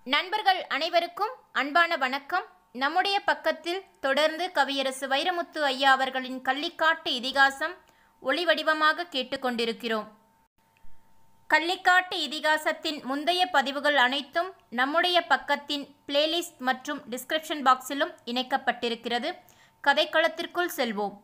நண்பர்கள் அனைவருக்கும் அன்பான வணக்கம் நம்முடைய பக்கத்தில் தொடர்ந்து கவியரசு வைரமுத்து ஐயா அவர்களின் கள்ளிக்காட்டு இதிகாசம் ஒளிவடிவமாக கேட்டுக்கொண்டிருக்கிறோம் கள்ளிக்காட்டு இதிகாசத்தின் முந்தைய பதிவுகள் அனைத்தும் நம்முடைய பக்கத்தின் பிளேலிஸ்ட் மற்றும் டிஸ்கிரிப்ஷன் பாக்ஸிலும் இணைக்கப்பட்டிருக்கிறது கதைக்களத்திற்குள் செல்வோம்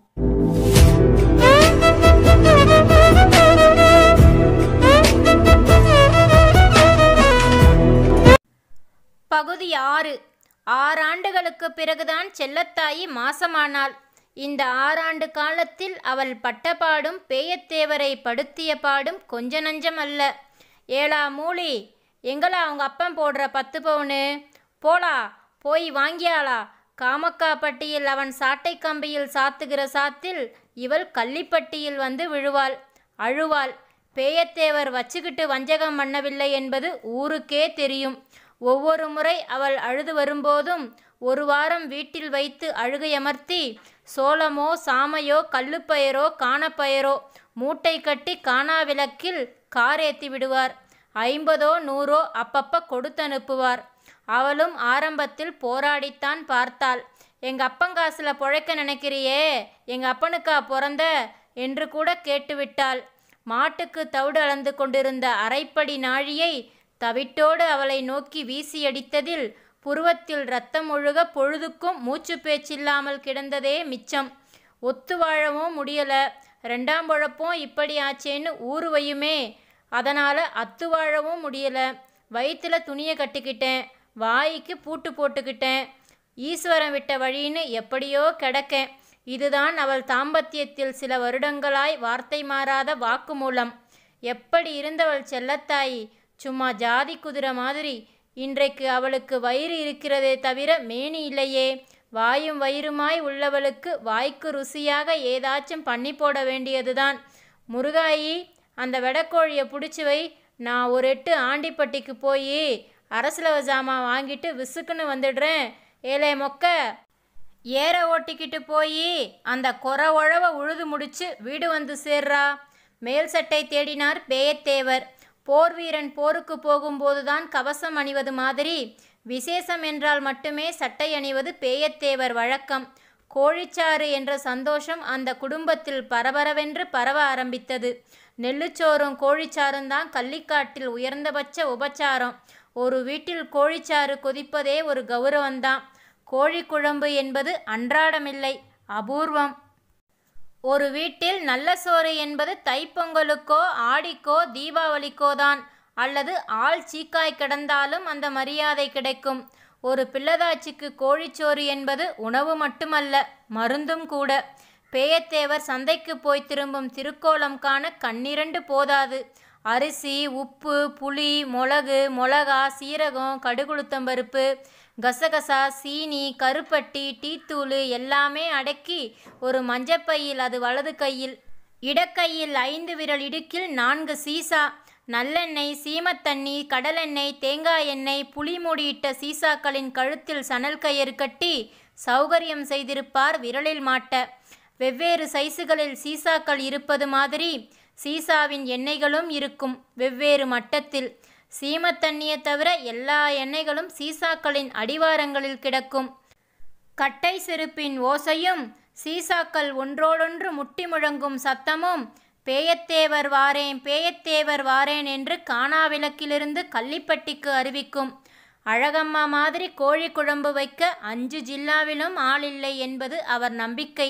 பகுதி ஆறு ஆறாண்டுகளுக்கு பிறகுதான் செல்லத்தாயி மாசமானாள் இந்த ஆறாண்டு காலத்தில் அவள் பட்டபாடும் பேயத்தேவரை படுத்திய பாடும் கொஞ்ச நஞ்சம் அல்ல ஏலா மூலி எங்களா அவங்க அப்பன் போடுற பத்து பவுனு போலா போய் வாங்கியாளா காமக்காப்பட்டியில் அவன் சாட்டை கம்பியில் சாத்துகிற சாத்தில் இவள் கள்ளிப்பட்டியில் வந்து விழுவாள் அழுவாள் பேயத்தேவர் வச்சுக்கிட்டு வஞ்சகம் பண்ணவில்லை என்பது ஊருக்கே தெரியும் ஒவ்வொரு முறை அவள் அழுது வரும்போதும் ஒரு வாரம் வீட்டில் வைத்து அழுகையமர்த்தி சோளமோ சாமையோ கல்லுப்பயரோ காணப்பயரோ மூட்டை கட்டி காணாவிளக்கில் காரேத்தி விடுவார் ஐம்பதோ நூறோ அப்பப்ப கொடுத்தனுப்புவார் அவளும் ஆரம்பத்தில் போராடித்தான் பார்த்தாள் எங்க அப்பங்காசுல பொழைக்க நினைக்கிறியே எங்க அப்பனுக்கா பிறந்த என்று கூட கேட்டுவிட்டாள் மாட்டுக்கு தவிடு அளந்து கொண்டிருந்த அரைப்படி நாழியை தவிட்டோடு அவளை நோக்கி வீசியடித்ததில் புருவத்தில் ரத்தம் ஒழுக பொழுதுக்கும் மூச்சு பேச்சில்லாமல் கிடந்ததே மிச்சம் ஒத்து வாழவும் முடியல ரெண்டாம் பொழப்பும் இப்படி ஆச்சேன்னு ஊறுவையுமே அதனால் அத்து வாழவும் முடியல வயிற்றுல துணியை கட்டிக்கிட்டேன் வாய்க்கு பூட்டு போட்டுக்கிட்டேன் ஈஸ்வரன் விட்ட வழின்னு எப்படியோ கிடக்கேன் இதுதான் அவள் தாம்பத்தியத்தில் சில வருடங்களாய் வார்த்தை மாறாத வாக்குமூலம் எப்படி இருந்தவள் செல்லத்தாயி சும்மா ஜாதி குதிரை மாதிரி இன்றைக்கு அவளுக்கு வயிறு இருக்கிறதே தவிர மேனி இல்லையே வாயும் வயிறுமாய் உள்ளவளுக்கு வாய்க்கு ருசியாக ஏதாச்சும் பண்ணி போட வேண்டியதுதான் முருகாயி அந்த வெடக்கோழியை பிடிச்சி வை நான் ஒரு எட்டு ஆண்டிப்பட்டிக்கு போய் அரசிலவ ஜாமான் வாங்கிட்டு விசுக்குன்னு வந்துடுறேன் ஏலே மொக்க ஏற ஓட்டிக்கிட்டு போய் அந்த கொர உழவ உழுது முடிச்சு வீடு வந்து சேர்றா மேல் சட்டை தேடினார் பேயத்தேவர் போர் வீரன் போருக்கு போகும்போதுதான் கவசம் அணிவது மாதிரி விசேஷம் என்றால் மட்டுமே சட்டை அணிவது பேயத்தேவர் வழக்கம் கோழிச்சாறு என்ற சந்தோஷம் அந்த குடும்பத்தில் பரபரவென்று பரவ ஆரம்பித்தது நெல்லுச்சோறும் கோழிச்சாரும் தான் கள்ளிக்காட்டில் உயர்ந்தபட்ச உபச்சாரம் ஒரு வீட்டில் கோழிச்சாறு கொதிப்பதே ஒரு கௌரவம்தான் கோழி குழம்பு என்பது அன்றாடமில்லை அபூர்வம் ஒரு வீட்டில் நல்ல சோறு என்பது தைப்பொங்கலுக்கோ ஆடிக்கோ தீபாவளிக்கோ தான் அல்லது ஆள் சீக்காய் கிடந்தாலும் அந்த மரியாதை கிடைக்கும் ஒரு பிள்ளதாச்சிக்கு கோழிச்சோறு என்பது உணவு மட்டுமல்ல மருந்தும் கூட பேயத்தேவர் சந்தைக்கு போய் திரும்பும் திருக்கோலம் காண கண்ணிரண்டு போதாது அரிசி உப்பு புளி மிளகு மிளகா சீரகம் கடுகுளுத்தம்பருப்பு கசகசா சீனி கருப்பட்டி டீத்தூள் எல்லாமே அடக்கி ஒரு மஞ்சப்பையில் அது வலது கையில் இடக்கையில் ஐந்து விரல் இடுக்கில் நான்கு சீசா நல்லெண்ணெய் சீமத்தண்ணி கடலெண்ணெய் தேங்காய் எண்ணெய் புளி மூடியிட்ட சீசாக்களின் கழுத்தில் சணல் கயிறு கட்டி சௌகரியம் செய்திருப்பார் விரலில் மாட்ட வெவ்வேறு சைஸுகளில் சீசாக்கள் இருப்பது மாதிரி சீசாவின் எண்ணெய்களும் இருக்கும் வெவ்வேறு மட்டத்தில் சீமத்தண்ணியை தவிர எல்லா எண்ணெய்களும் சீசாக்களின் அடிவாரங்களில் கிடக்கும் கட்டை செருப்பின் ஓசையும் சீசாக்கள் ஒன்றோடொன்று முட்டி முழங்கும் சத்தமும் பேயத்தேவர் வாரேன் பேயத்தேவர் வாரேன் என்று காணாவிளக்கிலிருந்து கள்ளிப்பட்டிக்கு அறிவிக்கும் அழகம்மா மாதிரி கோழி குழம்பு வைக்க அஞ்சு ஜில்லாவிலும் ஆள் இல்லை என்பது அவர் நம்பிக்கை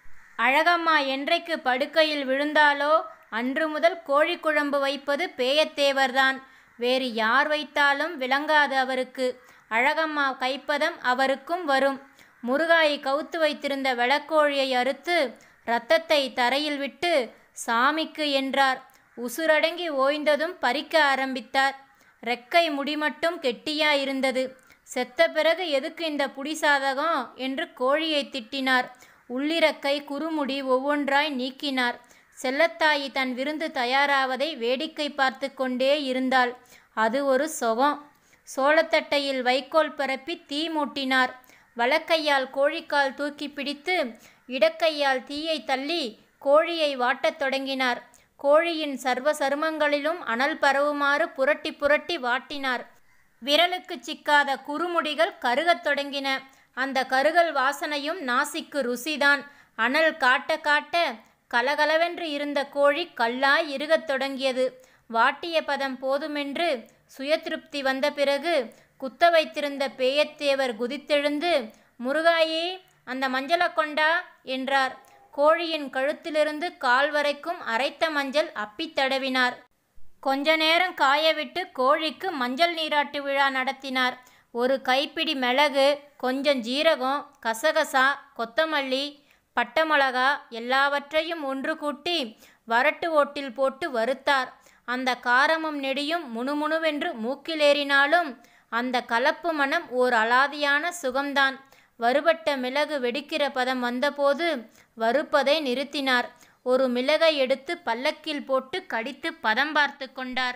அழகம்மா என்றைக்கு படுக்கையில் விழுந்தாலோ அன்று முதல் கோழி குழம்பு வைப்பது பேயத்தேவர்தான் வேறு யார் வைத்தாலும் விளங்காது அவருக்கு அழகம்மா கைப்பதம் அவருக்கும் வரும் முருகாயை கவுத்து வைத்திருந்த வெளக்கோழியை அறுத்து இரத்தத்தை தரையில் விட்டு சாமிக்கு என்றார் உசுரடங்கி ஓய்ந்ததும் பறிக்க ஆரம்பித்தார் ரெக்கை முடி மட்டும் கெட்டியா இருந்தது செத்த பிறகு எதுக்கு இந்த புடி சாதகம் என்று கோழியை திட்டினார் உள்ளிறக்கை குறுமுடி ஒவ்வொன்றாய் நீக்கினார் செல்லத்தாயி தன் விருந்து தயாராவதை வேடிக்கை பார்த்து கொண்டே இருந்தாள் அது ஒரு சொகம் சோளத்தட்டையில் வைக்கோல் பரப்பி தீ மூட்டினார் வலக்கையால் கோழிக்கால் தூக்கி பிடித்து இடக்கையால் தீயை தள்ளி கோழியை வாட்டத் தொடங்கினார் கோழியின் சர்வ சருமங்களிலும் அனல் பரவுமாறு புரட்டி புரட்டி வாட்டினார் விரலுக்கு சிக்காத குறுமுடிகள் கருகத் தொடங்கின அந்த கருகல் வாசனையும் நாசிக்கு ருசிதான் அனல் காட்ட காட்ட கலகலவென்று இருந்த கோழி கல்லாய் இருகத் தொடங்கியது வாட்டிய பதம் போதுமென்று சுயதிருப்தி வந்த பிறகு குத்த வைத்திருந்த பேயத்தேவர் குதித்தெழுந்து முருகாயே அந்த மஞ்சளை கொண்டா என்றார் கோழியின் கழுத்திலிருந்து கால் வரைக்கும் அரைத்த மஞ்சள் அப்பித் தடவினார் கொஞ்ச நேரம் காயவிட்டு கோழிக்கு மஞ்சள் நீராட்டு விழா நடத்தினார் ஒரு கைப்பிடி மிளகு கொஞ்சம் ஜீரகம் கசகசா கொத்தமல்லி பட்டை மிளகா எல்லாவற்றையும் ஒன்று கூட்டி வரட்டு ஓட்டில் போட்டு வறுத்தார் அந்த காரமும் நெடியும் முணுமுணுவென்று மூக்கிலேறினாலும் அந்த கலப்பு மனம் ஓர் அலாதியான சுகம்தான் வறுபட்ட மிளகு வெடிக்கிற பதம் வந்தபோது வறுப்பதை நிறுத்தினார் ஒரு மிளகை எடுத்து பல்லக்கில் போட்டு கடித்து பதம் பார்த்து கொண்டார்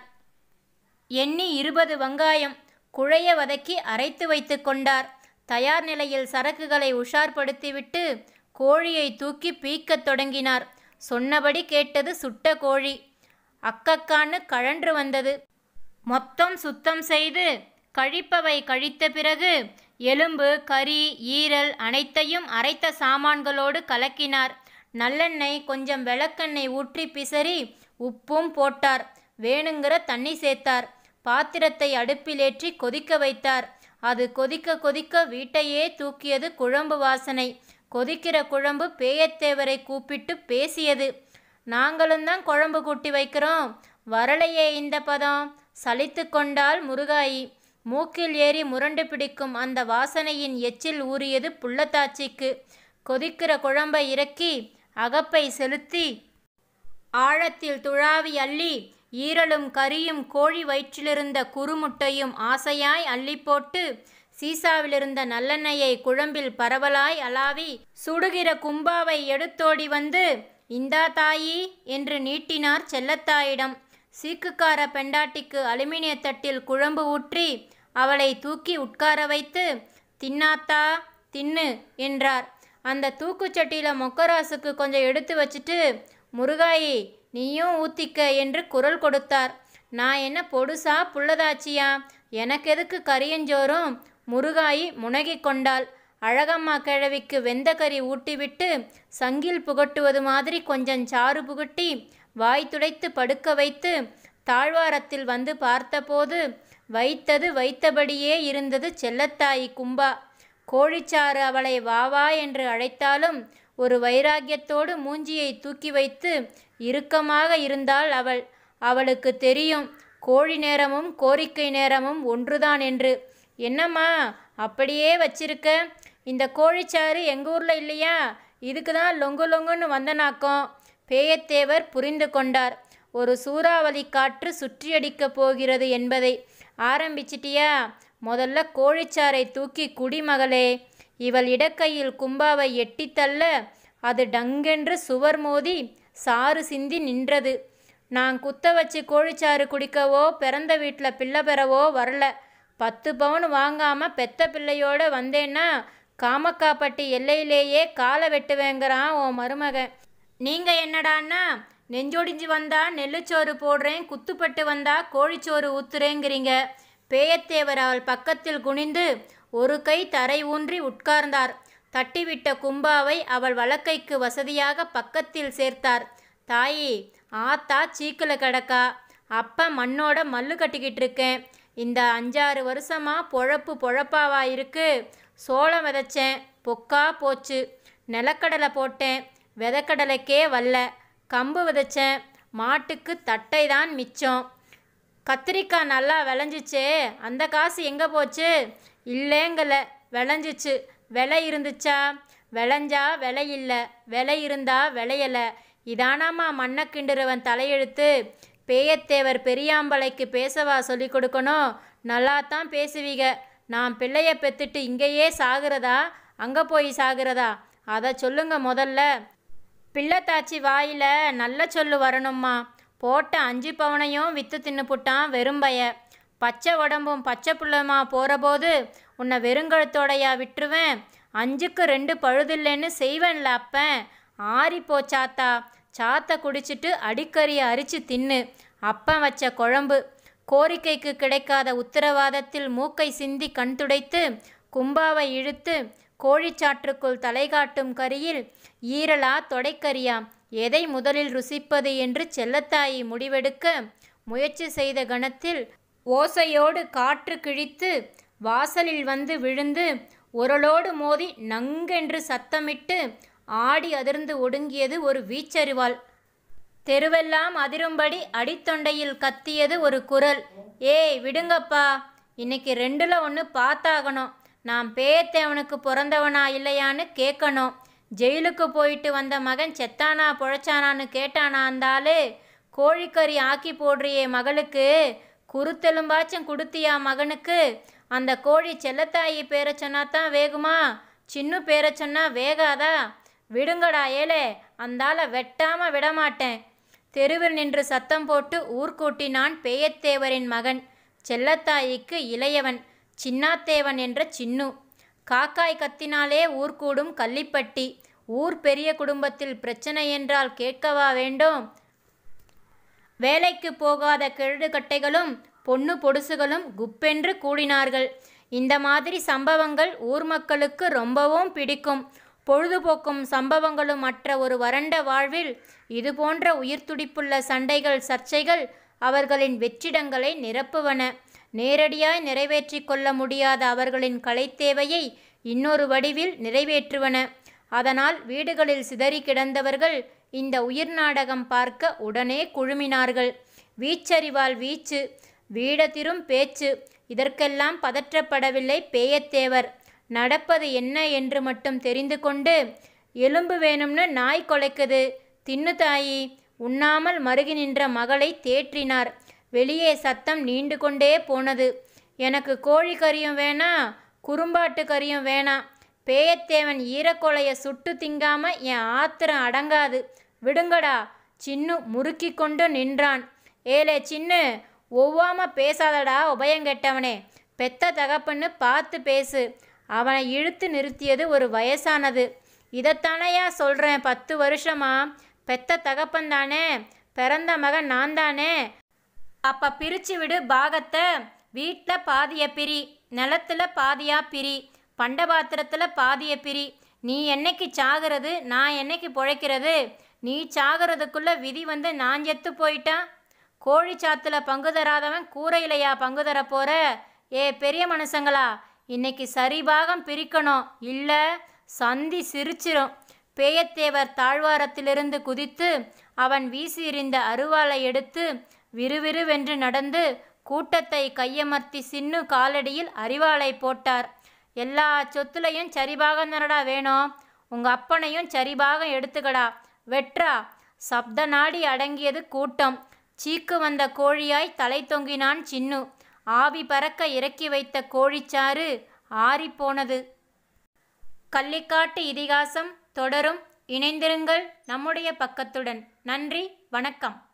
எண்ணி இருபது வெங்காயம் குழைய வதக்கி அரைத்து வைத்து கொண்டார் தயார் நிலையில் சரக்குகளை உஷார்படுத்திவிட்டு கோழியை தூக்கி பீக்கத் தொடங்கினார் சொன்னபடி கேட்டது சுட்ட கோழி அக்கக்கான்னு கழன்று வந்தது மொத்தம் சுத்தம் செய்து கழிப்பவை கழித்த பிறகு எலும்பு கறி ஈரல் அனைத்தையும் அரைத்த சாமான்களோடு கலக்கினார் நல்லெண்ணெய் கொஞ்சம் விளக்கெண்ணெய் ஊற்றி பிசறி உப்பும் போட்டார் வேணுங்கிற தண்ணி சேர்த்தார் பாத்திரத்தை அடுப்பிலேற்றி கொதிக்க வைத்தார் அது கொதிக்க கொதிக்க வீட்டையே தூக்கியது குழம்பு வாசனை கொதிக்கிற குழம்பு பேயத்தேவரை கூப்பிட்டு பேசியது நாங்களும் தான் குழம்பு கூட்டி வைக்கிறோம் வரலையே இந்த பதம் சலித்து கொண்டால் முருகாயி மூக்கில் ஏறி முரண்டு பிடிக்கும் அந்த வாசனையின் எச்சில் ஊறியது புள்ளத்தாச்சிக்கு கொதிக்கிற குழம்பை இறக்கி அகப்பை செலுத்தி ஆழத்தில் துழாவி அள்ளி ஈரலும் கரியும் கோழி வயிற்றிலிருந்த குறுமுட்டையும் ஆசையாய் அள்ளி போட்டு சீசாவிலிருந்த நல்லெண்ணெயை குழம்பில் பரவலாய் அலாவி சுடுகிற கும்பாவை எடுத்தோடி வந்து இந்தா தாயி என்று நீட்டினார் செல்லத்தாயிடம் சீக்குக்கார பெண்டாட்டிக்கு அலுமினிய தட்டில் குழம்பு ஊற்றி அவளை தூக்கி உட்கார வைத்து தின்னாத்தா தின்னு என்றார் அந்த தூக்குச்சட்டியில் மொக்கராசுக்கு கொஞ்சம் எடுத்து வச்சுட்டு முருகாயி நீயும் ஊத்திக்க என்று குரல் கொடுத்தார் நான் என்ன பொடுசா புள்ளதாச்சியா எனக்கு எதுக்கு கரியஞ்சோறும் முருகாயி முனகிக் கொண்டாள் அழகம்மா கிழவிக்கு வெந்த கறி ஊட்டிவிட்டு சங்கில் புகட்டுவது மாதிரி கொஞ்சம் சாறு புகட்டி வாய் துடைத்து படுக்க வைத்து தாழ்வாரத்தில் வந்து பார்த்தபோது வைத்தது வைத்தபடியே இருந்தது செல்லத்தாயி கும்பா கோழிச்சாறு அவளை வா வா என்று அழைத்தாலும் ஒரு வைராக்கியத்தோடு மூஞ்சியை தூக்கி வைத்து இறுக்கமாக இருந்தாள் அவள் அவளுக்கு தெரியும் கோழி நேரமும் கோரிக்கை நேரமும் ஒன்றுதான் என்று என்னம்மா அப்படியே வச்சிருக்க இந்த கோழிச்சாறு எங்கள் ஊரில் இல்லையா இதுக்கு தான் லொங்கு லொங்குன்னு வந்தனாக்கம் பேயத்தேவர் புரிந்து கொண்டார் ஒரு சூறாவளி காற்று சுற்றியடிக்கப் போகிறது என்பதை ஆரம்பிச்சிட்டியா முதல்ல கோழிச்சாறை தூக்கி குடிமகளே இவள் இடக்கையில் கும்பாவை எட்டித்தள்ள அது டங்கென்று சுவர் மோதி சாறு சிந்தி நின்றது நான் குத்த வச்சு கோழிச்சாறு குடிக்கவோ பிறந்த வீட்டில் பிள்ளை பெறவோ வரல பத்து பவுன் வாங்காம பெத்த பிள்ளையோட வந்தேன்னா காமக்காப்பட்டி எல்லையிலேயே காலை வெட்டுவேங்கிறான் உன் மருமகன் நீங்க என்னடான்னா நெஞ்சொடிஞ்சு வந்தா நெல்லுச்சோறு போடுறேன் குத்துப்பட்டு வந்தா கோழிச்சோறு ஊத்துறேங்கிறீங்க பேயத்தேவர் அவள் பக்கத்தில் குனிந்து ஒரு கை தரை ஊன்றி உட்கார்ந்தார் தட்டிவிட்ட கும்பாவை அவள் வலக்கைக்கு வசதியாக பக்கத்தில் சேர்த்தார் தாயி ஆத்தா சீக்கில கிடக்கா அப்பா மண்ணோட மல்லு கட்டிக்கிட்டு இருக்கேன் இந்த அஞ்சாறு வருஷமா பொழப்பு பொழப்பாவா இருக்கு சோளம் விதைச்சேன் பொக்கா போச்சு நிலக்கடலை போட்டேன் விதக்கடலைக்கே வரல கம்பு விதைச்சேன் மாட்டுக்கு தட்டை தான் மிச்சம் கத்திரிக்காய் நல்லா விளைஞ்சிச்சே அந்த காசு எங்கே போச்சு இல்லைங்கல விளைஞ்சிச்சு விலை இருந்துச்சா விளைஞ்சா விலை இல்லை விலை இருந்தா விளையலை இதானாம்மா மண்ணை கிண்டுறவன் தலையெழுத்து பேயத்தேவர் பெரியாம்பளைக்கு பேசவா சொல்லி கொடுக்கணும் நல்லா தான் பேசுவீங்க நான் பிள்ளைய பெத்துட்டு இங்கேயே சாகுறதா அங்கே போய் சாகுறதா அதை சொல்லுங்க முதல்ல பிள்ளைத்தாச்சி வாயில நல்ல சொல்லு வரணும்மா போட்ட அஞ்சு பவனையும் வித்து தின்னுப்புட்டான் வெறும்பைய பச்சை உடம்பும் பச்சை புள்ளமா போகிறபோது உன்னை வெறுங்கழுத்தோடையா விட்டுருவேன் அஞ்சுக்கு ரெண்டு பழுதில்லைன்னு செய்வேன்ல அப்பன் ஆறி போச்சாத்தா சாத்தை குடிச்சிட்டு அடிக்கறியை அரிச்சு தின்னு அப்பன் வச்ச குழம்பு கோரிக்கைக்கு கிடைக்காத உத்தரவாதத்தில் மூக்கை சிந்தி கண் துடைத்து கும்பாவை இழுத்து கோழிச்சாற்றுக்குள் தலை காட்டும் கரியில் ஈரலா தொடைக்கரியா எதை முதலில் ருசிப்பது என்று செல்லத்தாயி முடிவெடுக்க முயற்சி செய்த கணத்தில் ஓசையோடு காற்று கிழித்து வாசலில் வந்து விழுந்து உரலோடு மோதி நங்கென்று சத்தமிட்டு ஆடி அதிர்ந்து ஒடுங்கியது ஒரு வீச்சறிவாள் தெருவெல்லாம் அதிரும்படி அடித்தொண்டையில் கத்தியது ஒரு குரல் ஏய் விடுங்கப்பா இன்னைக்கு ரெண்டுல ஒன்று பார்த்தாகணும் நான் பேயத்தேவனுக்கு பிறந்தவனா இல்லையான்னு கேட்கணும் ஜெயிலுக்கு போயிட்டு வந்த மகன் செத்தானா பொழைச்சானான்னு கேட்டானா அந்தாலு கோழிக்கறி ஆக்கி போடுறியே மகளுக்கு குருத்தெலும்பாச்சும் கொடுத்தியா மகனுக்கு அந்த கோழி செல்லத்தாயி பேரை சொன்னாதான் வேகுமா சின்ன பேரை சொன்னா வேகாதா விடுங்கடா ஏலே அந்தால வெட்டாம விடமாட்டேன் தெருவில் நின்று சத்தம் போட்டு ஊர் கூட்டினான் பேயத்தேவரின் மகன் செல்லத்தாயிக்கு இளையவன் சின்னாத்தேவன் என்ற சின்னு காக்காய் கத்தினாலே ஊர் கூடும் கள்ளிப்பட்டி ஊர் பெரிய குடும்பத்தில் பிரச்சனை என்றால் கேட்கவா வேண்டும் வேலைக்கு போகாத கிழடுகட்டைகளும் பொண்ணு பொடுசுகளும் குப்பென்று கூடினார்கள் இந்த மாதிரி சம்பவங்கள் ஊர் மக்களுக்கு ரொம்பவும் பிடிக்கும் பொழுதுபோக்கும் சம்பவங்களும் மற்ற ஒரு வறண்ட வாழ்வில் இதுபோன்ற உயிர்த்துடிப்புள்ள சண்டைகள் சர்ச்சைகள் அவர்களின் வெற்றிடங்களை நிரப்புவன நேரடியாய் நிறைவேற்றி கொள்ள முடியாத அவர்களின் கலைத்தேவையை இன்னொரு வடிவில் நிறைவேற்றுவன அதனால் வீடுகளில் சிதறி கிடந்தவர்கள் இந்த உயிர் நாடகம் பார்க்க உடனே குழுமினார்கள் வீச்சறிவால் வீச்சு வீடத்திரும் பேச்சு இதற்கெல்லாம் பதற்றப்படவில்லை பேயத்தேவர் நடப்பது என்ன என்று மட்டும் தெரிந்து கொண்டு எலும்பு வேணும்னு நாய் கொலைக்குது தின்னு தாயி உண்ணாமல் மருகி நின்ற மகளை தேற்றினார் வெளியே சத்தம் நீண்டு கொண்டே போனது எனக்கு கோழி கறியும் வேணாம் குறும்பாட்டு கறியும் வேணாம் பேயத்தேவன் ஈரக்கொலைய சுட்டு திங்காம என் ஆத்திரம் அடங்காது விடுங்கடா சின்னு முறுக்கி கொண்டு நின்றான் ஏலே சின்னு ஒவ்வாம பேசாதடா உபயங்கெட்டவனே பெத்த தகப்பன்னு பார்த்து பேசு அவனை இழுத்து நிறுத்தியது ஒரு வயசானது இதைத்தானையா சொல்கிறேன் பத்து வருஷமா பெத்த தகப்பன் தானே பிறந்த மகன் நான் தானே அப்ப பிரிச்சு விடு பாகத்தை வீட்டில் பாதிய பிரி நிலத்துல பாதியா பிரி பண்டபாத்திரத்துல பாதிய பிரி நீ என்னைக்கு சாகிறது நான் என்னைக்கு பொழைக்கிறது நீ சாகிறதுக்குள்ள விதி வந்து நான் செத்து போயிட்டா கோழி சாத்துல பங்கு தராதவன் கூரையிலையா பங்கு தர போற ஏ பெரிய மனுஷங்களா இன்னைக்கு சரிபாகம் பிரிக்கணும் இல்ல சந்தி சிரிச்சிரும் பேயத்தேவர் தாழ்வாரத்திலிருந்து குதித்து அவன் வீசி எறிந்த அருவாளை எடுத்து விறுவிறுவென்று நடந்து கூட்டத்தை கையமர்த்தி சின்னு காலடியில் அரிவாளை போட்டார் எல்லா சொத்துலையும் சரிபாகம் தானடா வேணும் உங்க அப்பனையும் சரிபாகம் எடுத்துக்கடா வெட்ரா சப்த நாடி அடங்கியது கூட்டம் சீக்கு வந்த கோழியாய் தலை தொங்கினான் சின்னு ஆவி பறக்க இறக்கி வைத்த கோழிச்சாறு ஆறிப்போனது கள்ளிக்காட்டு இதிகாசம் தொடரும் இணைந்திருங்கள் நம்முடைய பக்கத்துடன் நன்றி வணக்கம்